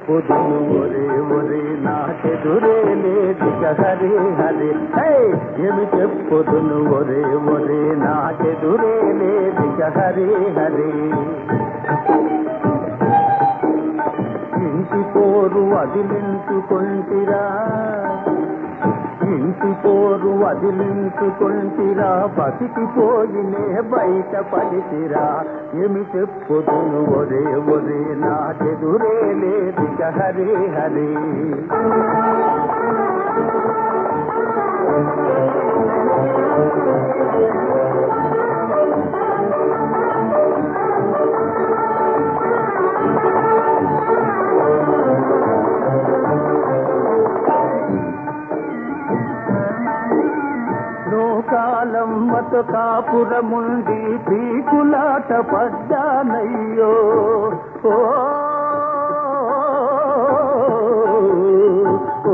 చెప్పుదును ఒరే ఒరే నాకెదురే లేదిక హరి హరి హే ఏమి చెప్పుదును ఒరే ఒరే నాకెదురే లేదిక హరి హరి ఇంటి పోరు వదిలించుకొంటిరా ఇంటి పోరు వదిలించుకొంటిరా బతికిపోయినే బయట పడితిరా ఏమి చెప్పుదును ఒరే ఒరే నాకెదురే లేదిక హరి హరి లోకాలమ్మతో కాపురముండి పీకులాట పడ్డానయ్యో ఓ ఓ,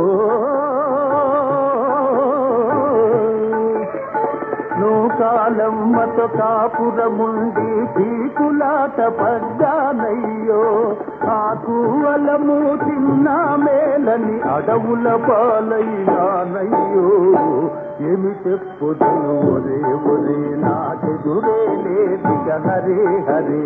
లోకాలమ్మతో కాపురముండి పీకులాట పడ్డానయ్యో ఆ కూవలము తిన్న మేలని అడవుల పాలైనానయ్యో ఏమి చెప్పుదును ఒరే ఒరే నాకెదురే లేదిక హరే హరే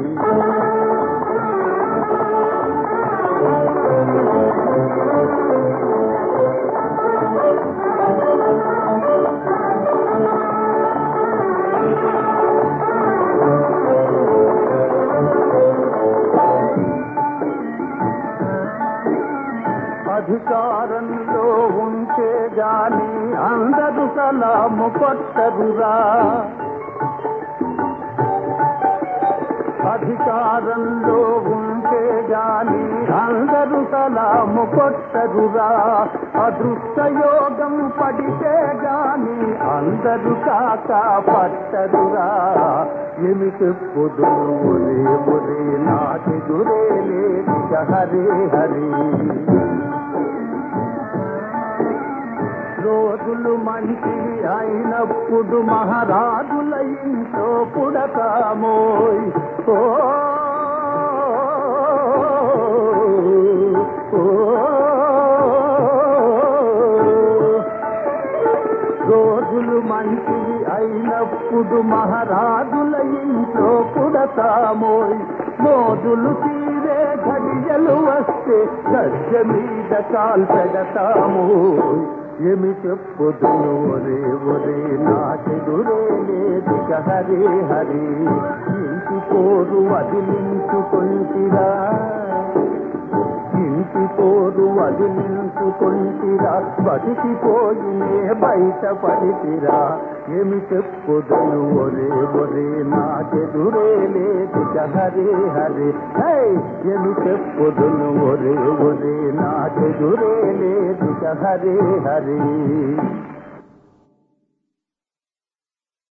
అధికారంలో ఉంటే గాని అందరు సలాము కొట్టరురా అధికారంలో ఉంటే గాని అందరు సలాము కొట్టరురా అదృష్టయోగం పడితే గాని అందరు కాక పట్టరురా ఏమి చెప్పుదు ఒరే ఒరే నాకెదురే లేదిక హరే హరి రోజులు మంచివి అయినప్పుడు మహారాజుల ఇంట్లో పుడతామోయ్ ఓ ఓ, రోజులు మంచివి అయినప్పుడు మహారాజుల ఇంట్లో పుడతామోయ్ మోజులు తీరే ఘడియలు వస్తే గజ్జ మీద కాల్ పెడతామోయ్ ఏమి చెప్పుదును ఒరే ఒరే నాకెదురే లేదిక హరి హరి ఇంటి పోరు వదిలించుకొంటిరా ఇంటి పోరు వదిలించుకొంటిరా బతికిపోయినే బయట పడితిరా ఏమి చెప్పుదును ఒరే ఒరే నాకెదురే లేదిక హరి హరి హే ఏమి చెప్పుదును ఒరే ఒరే నాకెదురే లేదిక హరి హరి